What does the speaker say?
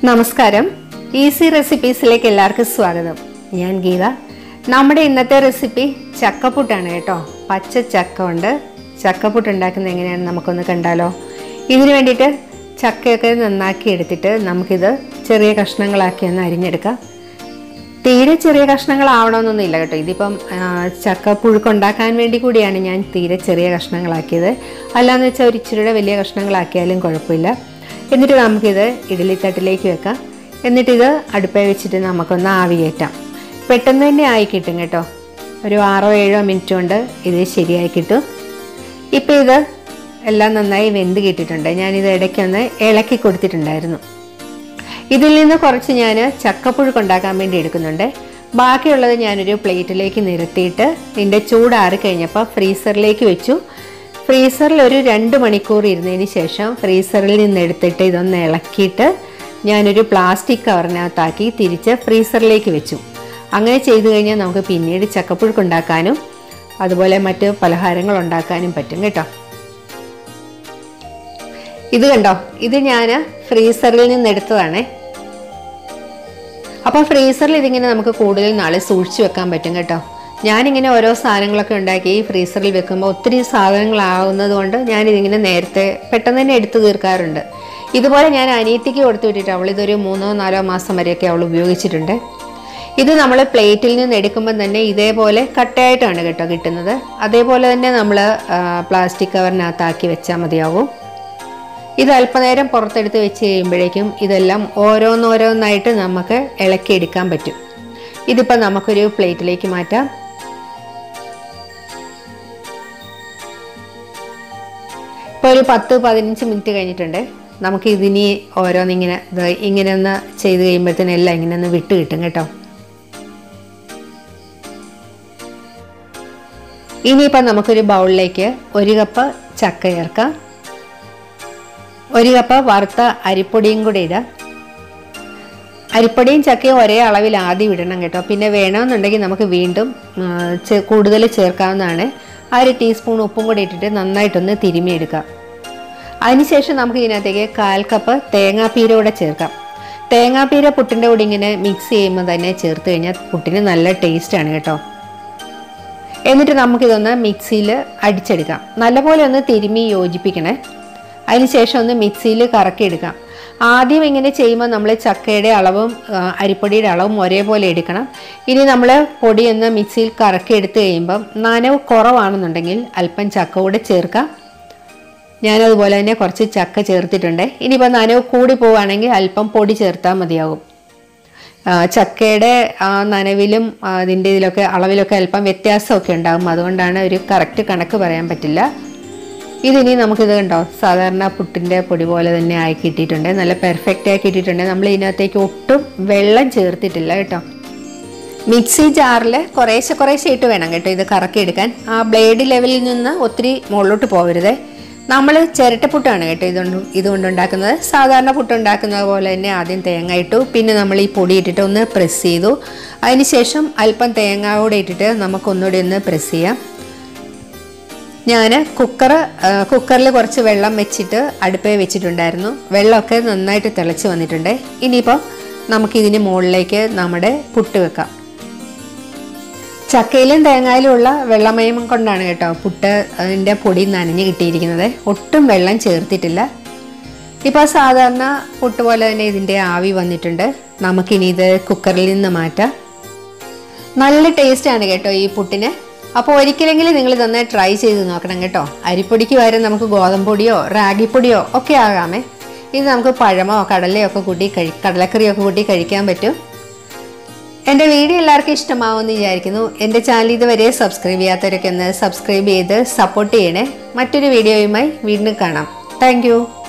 നമസ്കാരം ഈസി റെസിപ്പീസിലേക്ക് എല്ലാവർക്കും സ്വാഗതം ഞാൻ ഗീത നമ്മുടെ ഇന്നത്തെ റെസിപ്പി ചക്കപ്പുട്ടാണ് കേട്ടോ പച്ച ചക്ക കൊണ്ട് ചക്കപ്പുട്ട് ഉണ്ടാക്കുന്നത് എങ്ങനെയാണെന്ന് നമുക്കൊന്ന് കണ്ടാലോ ഇതിന് വേണ്ടിയിട്ട് ചക്കയൊക്കെ നന്നാക്കി എടുത്തിട്ട് നമുക്കിത് ചെറിയ കഷ്ണങ്ങളാക്കി ഒന്ന് അരിഞ്ഞെടുക്കാം തീരെ ചെറിയ കഷ്ണങ്ങളാവണമെന്നൊന്നുമില്ല കേട്ടോ ഇതിപ്പം ആ, ചക്ക പുഴുക്കുണ്ടാക്കാൻ വേണ്ടി കൂടിയാണ് ഞാൻ തീരെ ചെറിയ കഷ്ണങ്ങളാക്കിയത് അല്ലാന്ന് വെച്ചാൽ ഒരു ഇച്ചിരിയുടെ വലിയ കഷ്ണങ്ങളാക്കിയാലും കുഴപ്പമില്ല എന്നിട്ട് നമുക്കിത് ഇഡ്ഡലിത്തട്ടിലേക്ക് വെക്കാം എന്നിട്ടിത് അടുപ്പേ വെച്ചിട്ട് നമുക്കൊന്ന് ആവി കയറ്റാം പെട്ടെന്ന് തന്നെ ആയി കിട്ടും കേട്ടോ ഒരു ആറോ ഏഴോ മിനിറ്റ് കൊണ്ട് ഇത് ശരിയായി കിട്ടും ഇപ്പോൾ ഇത് എല്ലാം നന്നായി വെന്ത് കിട്ടിയിട്ടുണ്ട് ഞാനിത് ഇടയ്ക്കൊന്ന് ഇളക്കി കൊടുത്തിട്ടുണ്ടായിരുന്നു ഇതിൽ നിന്ന് കുറച്ച് ഞാൻ ചക്കപ്പുഴുക്ക് ഉണ്ടാക്കാൻ വേണ്ടി എടുക്കുന്നുണ്ട് ബാക്കിയുള്ളത് ഞാനൊരു പ്ലേറ്റിലേക്ക് നിരത്തിയിട്ട് ഇതിൻ്റെ ചൂടാറി കഴിഞ്ഞപ്പോൾ ഫ്രീസറിലേക്ക് വെച്ചു ഫ്രീസറിൽ ഒരു രണ്ട് മണിക്കൂർ ഇരുന്നതിന് ശേഷം ഫ്രീസറിൽ നിന്ന് എടുത്തിട്ട് ഇതൊന്ന് ഇളക്കിയിട്ട് ഞാനൊരു പ്ലാസ്റ്റിക് കവറിനകത്താക്കി തിരിച്ച് ഫ്രീസറിലേക്ക് വെച്ചു അങ്ങനെ ചെയ്തു കഴിഞ്ഞാൽ നമുക്ക് പിന്നീട് ചക്കപ്പുഴുക്ക് ഉണ്ടാക്കാനും അതുപോലെ മറ്റ് പലഹാരങ്ങൾ ഉണ്ടാക്കാനും പറ്റും കേട്ടോ ഇത് കണ്ടോ ഇത് ഞാൻ ഫ്രീസറിൽ നിന്ന് എടുത്തതാണേ അപ്പോൾ ഫ്രീസറിൽ ഇതിങ്ങനെ നമുക്ക് കൂടുതൽ നാളെ സൂക്ഷിച്ചു വെക്കാൻ പറ്റും കേട്ടോ ഞാനിങ്ങനെ ഓരോ സാധനങ്ങളൊക്കെ ഉണ്ടാക്കി ഫ്രീസറിൽ വെക്കുമ്പോൾ ഒത്തിരി സാധനങ്ങളാവുന്നത് കൊണ്ട് ഞാനിതിങ്ങനെ നേരത്തെ പെട്ടെന്ന് തന്നെ എടുത്തു തീർക്കാറുണ്ട് ഇതുപോലെ ഞാൻ അനിയത്തിക്ക് കൊടുത്തു വിട്ടിട്ട് അവൾ ഇതൊരു മൂന്നോ നാലോ മാസം വരെയൊക്കെ അവൾ ഉപയോഗിച്ചിട്ടുണ്ട് ഇത് നമ്മൾ പ്ലേറ്റിൽ നിന്ന് എടുക്കുമ്പോൾ തന്നെ ഇതേപോലെ കട്ടയായിട്ടാണ് കേട്ടോ കിട്ടുന്നത് അതേപോലെ തന്നെ നമ്മൾ പ്ലാസ്റ്റിക് കവറിനകത്താക്കി വെച്ചാൽ മതിയാവും ഇത് അല്പനേരം പുറത്തെടുത്ത് വെച്ച് കഴിയുമ്പോഴേക്കും ഇതെല്ലാം ഓരോന്നോരോന്നായിട്ട് നമുക്ക് ഇളക്കിയെടുക്കാൻ പറ്റും ഇതിപ്പോൾ നമുക്കൊരു പ്ലേറ്റിലേക്ക് മാറ്റാം ഇപ്പോൾ ഒരു പത്ത് പതിനഞ്ച് മിനിറ്റ് കഴിഞ്ഞിട്ടുണ്ട് നമുക്ക് ഇതിനി ഓരോന്നിങ്ങനെ ഇത് ഇങ്ങനെ ഒന്ന് ചെയ്ത് കഴിയുമ്പോഴത്തേനും എല്ലാം ഇങ്ങനെ ഒന്ന് വിട്ട് കിട്ടും കേട്ടോ ഇനിയിപ്പോൾ നമുക്കൊരു ബൗളിലേക്ക് ഒരു കപ്പ് ചക്ക ചേർക്കാം ഒരു കപ്പ് വറുത്ത അരിപ്പൊടിയും കൂടി ഇടാം അരിപ്പൊടിയും ചക്കയും ഒരേ അളവിൽ ആദ്യം ഇടണം കേട്ടോ പിന്നെ വേണമെന്നുണ്ടെങ്കിൽ നമുക്ക് വീണ്ടും ആ, ചെ- കൂടുതൽ ചേർക്കാവുന്നതാണ് അര ടീസ്പൂൺ ഉപ്പും കൂടി ഇട്ടിട്ട് നന്നായിട്ടൊന്ന് തിരുമിയെടുക്കാം അതിനുശേഷം നമുക്ക് ഇതിനകത്തേക്ക് കാൽ കപ്പ് തേങ്ങാപ്പീര കൂടെ ചേർക്കാം തേങ്ങാപ്പീര പുട്ടിൻ്റെ കൂടെ ഇങ്ങനെ മിക്സ് ചെയ്യുമ്പോൾ തന്നെ ചേർത്ത് കഴിഞ്ഞാൽ പുട്ടിന് നല്ല ടേസ്റ്റാണ് കേട്ടോ എന്നിട്ട് നമുക്കിതൊന്ന് മിക്സിയിൽ അടിച്ചെടുക്കാം നല്ലപോലെ ഒന്ന് തിരുമ്മി യോജിപ്പിക്കണേ അതിനുശേഷം ഒന്ന് മിക്സിയിൽ കറക്കിയെടുക്കാം ആദ്യം ഇങ്ങനെ ചെയ്യുമ്പോൾ നമ്മൾ ചക്കയുടെ അളവും ആ, അരിപ്പൊടിയുടെ അളവും ഒരേപോലെ എടുക്കണം ഇനി നമ്മൾ പൊടി ഒന്ന് മിക്സിയിൽ കറക്കിയെടുത്ത് കഴിയുമ്പം നനവ് കുറവാണെന്നുണ്ടെങ്കിൽ അല്പം ചക്ക കൂടെ ചേർക്കാം ഞാനതുപോലെ തന്നെ കുറച്ച് ചക്ക ചേർത്തിട്ടുണ്ട് ഇനിയിപ്പോൾ നനവ് കൂടി പോവുകയാണെങ്കിൽ അല്പം പൊടി ചേർത്താൽ മതിയാകും ആ, ചക്കയുടെ ആ നനവിലും ആ, അതിൻ്റെ ഇതിലൊക്കെ അളവിലൊക്കെ അല്പം വ്യത്യാസമൊക്കെ ഉണ്ടാകും അതുകൊണ്ടാണ് ഒരു കറക്റ്റ് കണക്ക് പറയാൻ പറ്റില്ല ഇതിനി നമുക്കിത് കണ്ടോ സാധാരണ പുട്ടിൻ്റെ പൊടി പോലെ തന്നെ ആയി കിട്ടിയിട്ടുണ്ട് നല്ല പെർഫെക്റ്റ് ആയി കിട്ടിയിട്ടുണ്ട് നമ്മൾ ഇതിനകത്തേക്ക് ഒട്ടും വെള്ളം ചേർത്തിട്ടില്ല കേട്ടോ മിക്സി ജാറിൽ കുറേശ്ശെ കുറേശ്ശെ ഇട്ട് വേണം കേട്ടോ ഇത് കറക്കിയെടുക്കാൻ ആ ബ്ലേഡ് ലെവലിൽ നിന്ന് ഒത്തിരി മുകളിലോട്ട് പോകരുതേ നമ്മൾ ചിരട്ടപ്പുട്ടാണ് കേട്ടോ ഇതുകൊണ്ട് ഇതുകൊണ്ട് ഉണ്ടാക്കുന്നത് സാധാരണ പുട്ട് ഉണ്ടാക്കുന്നത് പോലെ തന്നെ ആദ്യം തേങ്ങ ഇട്ടു പിന്നെ നമ്മൾ ഈ പൊടി ഇട്ടിട്ട് ഒന്ന് പ്രസ് ചെയ്തു അതിനുശേഷം അല്പം തേങ്ങ കൂടെ ഇട്ടിട്ട് നമുക്കൊന്നുകൂടി ഒന്ന് പ്രസ് ചെയ്യാം ഞാൻ കുക്കർ കുക്കറിൽ കുറച്ച് വെള്ളം വെച്ചിട്ട് അടുപ്പേ വെച്ചിട്ടുണ്ടായിരുന്നു വെള്ളമൊക്കെ നന്നായിട്ട് തിളച്ച് വന്നിട്ടുണ്ട് ഇനിയിപ്പോൾ നമുക്കിതിന് മുകളിലേക്ക് നമ്മുടെ പുട്ട് വെക്കാം ചക്കയിലും തേങ്ങയിലും ഉള്ള വെള്ളമയം കൊണ്ടാണ് കേട്ടോ പുട്ട് അതിൻ്റെ പൊടി നനഞ്ഞ് കിട്ടിയിരിക്കുന്നത് ഒട്ടും വെള്ളം ചേർത്തിട്ടില്ല ഇപ്പോൾ സാധാരണ പുട്ട് പോലെ തന്നെ ഇതിൻ്റെ ആവി വന്നിട്ടുണ്ട് നമുക്കിനി ഇത് കുക്കറിൽ നിന്ന് മാറ്റാം നല്ല ടേസ്റ്റാണ് കേട്ടോ ഈ പുട്ടിന് അപ്പോൾ ഒരിക്കലെങ്കിലും നിങ്ങൾ ഇതൊന്ന് ട്രൈ ചെയ്ത് നോക്കണം കേട്ടോ അരിപ്പൊടിക്ക് പകരം നമുക്ക് ഗോതമ്പൊടിയോ റാഗിപ്പൊടിയോ ഒക്കെ ആകാമേ ഇത് നമുക്ക് പഴമോ കടലയോ ഒക്കെ കൂട്ടി കഴി കടലക്കറിയോ ഒക്കെ കൂട്ടി കഴിക്കാൻ പറ്റും എൻ്റെ വീഡിയോ എല്ലാവർക്കും ഇഷ്ടമാവുമെന്ന് വിചാരിക്കുന്നു എൻ്റെ ചാനൽ ഇതുവരെ സബ്സ്ക്രൈബ് ചെയ്യാത്തവരൊക്കെ ഒന്ന് സബ്സ്ക്രൈബ് ചെയ്ത് സപ്പോർട്ട് ചെയ്യണേ മറ്റൊരു വീഡിയോയുമായി വീണ്ടും കാണാം താങ്ക്